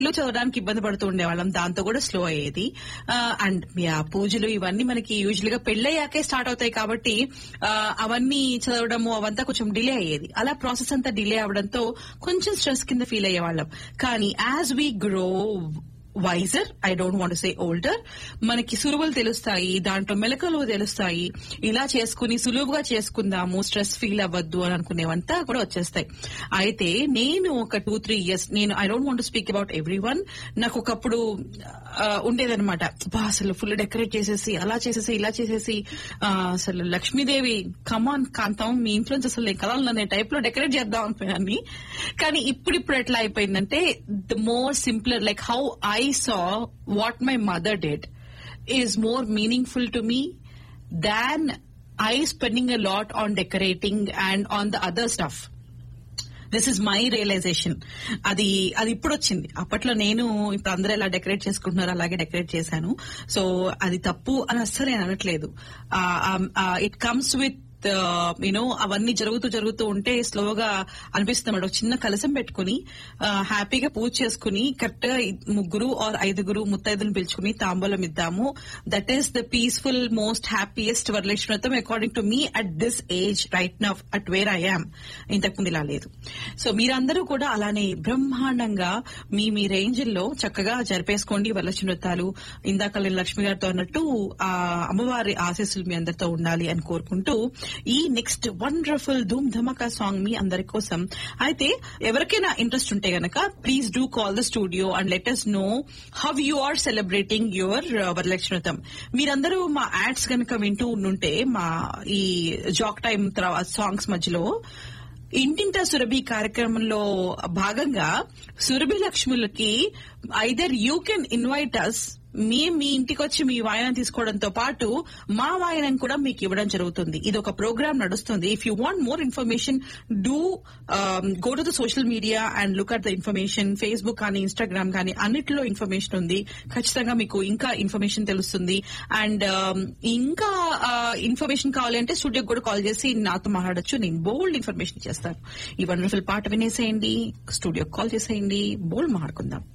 ఇల్లు చదవడానికి ఇబ్బంది పడుతూ ఉండేవాళ్ళం దాంతో కూడా స్లో అయ్యేది అండ్ పూజలు ఇవన్నీ మనకి యూజువల్ గా పెళ్ళయ్యాకే స్టార్ట్ అవుతాయి కాబట్టి ఆ, అవన్నీ చదవడము అవంతా కొంచెం డిలే అయ్యేది అలా ప్రాసెస్ అంతా డిలే అవడంతో కొంచెం స్ట్రెస్ కింద ఫీల్ అయ్యేవాళ్ళం కానీ as we grow wiser I don't want say older మనకి సులువులు తెలుస్తాయి దాంట్లో మెలకలు తెలుస్తాయి ఇలా చేసుకుని సులువుగా చేసుకుందాము స్ట్రెస్ ఫీల్ అవ్వద్దు అని అనుకునేవంతా కూడా వచ్చేస్తాయి అయితే నేను ఒక టూ త్రీ ఇయర్స్ నేను I don't want speak about every one నాకు ఒకప్పుడు ఆ, ఉండేదన్నమాట బా అసలు ఫుల్ డెకరేట్ చేసేసి అలా చేసేసి ఇలా చేసేసి ఆ, అసలు లక్ష్మీదేవి కమాన్ కాంతం మీ ఇంట్లో అసలు నేను కదాలనే టైప్ లో డెకరేట్ చేద్దాం అనుకున్నాను కానీ ఇప్పుడు ఇప్పుడు ఎట్లా అయిపోయిందంటే the more simpler like how I saw what my mother did is more meaningful to me than I spending a lot on decorating and on the other stuff this is my realization అది అది ఇప్పుడు వచ్చింది అప్పట్లో నేను ఇప్పుడు అందరూ ఎలా decorate చేసుకుంటున్నారు అలాగే డెకరేట్ చేశాను సో అది తప్పు అని అస్సలు నేను అనట్లేదు ఇట్ కమ్స్ విత్ యూనో అవన్నీ జరుగుతూ జరుగుతూ ఉంటే స్లోగా అనిపిస్తుంది ఒక చిన్న కలసం పెట్టుకుని ఆ, హ్యాపీగా పూజ చేసుకుని కరెక్ట్ గా ముగ్గురు ఆర్ ఐదుగురు ముత్తైదులు పిలుచుకుని తాంబూలం ఇద్దాము that is the peaceful most happiest వరలక్ష్మతం according to me at this age right now at where I am ఇంతకుముందు ఇలా లేదు సో మీరందరూ కూడా అలానే బ్రహ్మాండంగా మీ మీ రేంజ్ల్లో చక్కగా జరిపేసుకోండి వరలక్ష్మి వ్రతాలు ఇందాక నేను లక్ష్మి గారితో అన్నట్టు ఆ అమ్మవారి ఆశీస్సులు మీ అందరితో ఉండాలి అని కోరుకుంటూ ఈ నెక్స్ట్ వండర్ఫుల్ ధూమ్ ధమకా సాంగ్ మీ అందరి కోసం అయితే ఎవరికైనా ఇంట్రెస్ట్ ఉంటే గనక please do call the studio and let us know how you are celebrating your Varalakshmi Vratam మీరందరూ మా యాడ్స్ కనుక వింటూ ఉండుంటే మా ఈ జాక్ టైం తర్వాత సాంగ్స్ మధ్యలో ఇంటింటా సురభి కార్యక్రమంలో భాగంగా సురభి లక్ష్ములకి either you can invite us మేము మీ ఇంటికి వచ్చి మీ వాయనం తీసుకోవడంతో పాటు మా వాయనం కూడా మీకు ఇవ్వడం జరుగుతుంది ఇది ఒక ప్రోగ్రామ్ నడుస్తుంది if you want more information do go to the social media and look at the information Facebook కానీ ఇన్స్టాగ్రామ్ కానీ అన్నిటిలో ఇన్ఫర్మేషన్ ఉంది ఖచ్చితంగా మీకు ఇంకా ఇన్ఫర్మేషన్ తెలుస్తుంది అండ్ ఇంకా ఇన్ఫర్మేషన్ కావాలి అంటే స్టూడియోకి కూడా కాల్ చేసి నాతో మాట్లాడొచ్చు నేను బోల్డ్ ఇన్ఫర్మేషన్ చేస్తాను ఈ వండర్ఫుల్ పాట వినేసేయండి స్టూడియోకి కాల్ చేసేయండి బోల్డ్ మాట్లాడుకుందాం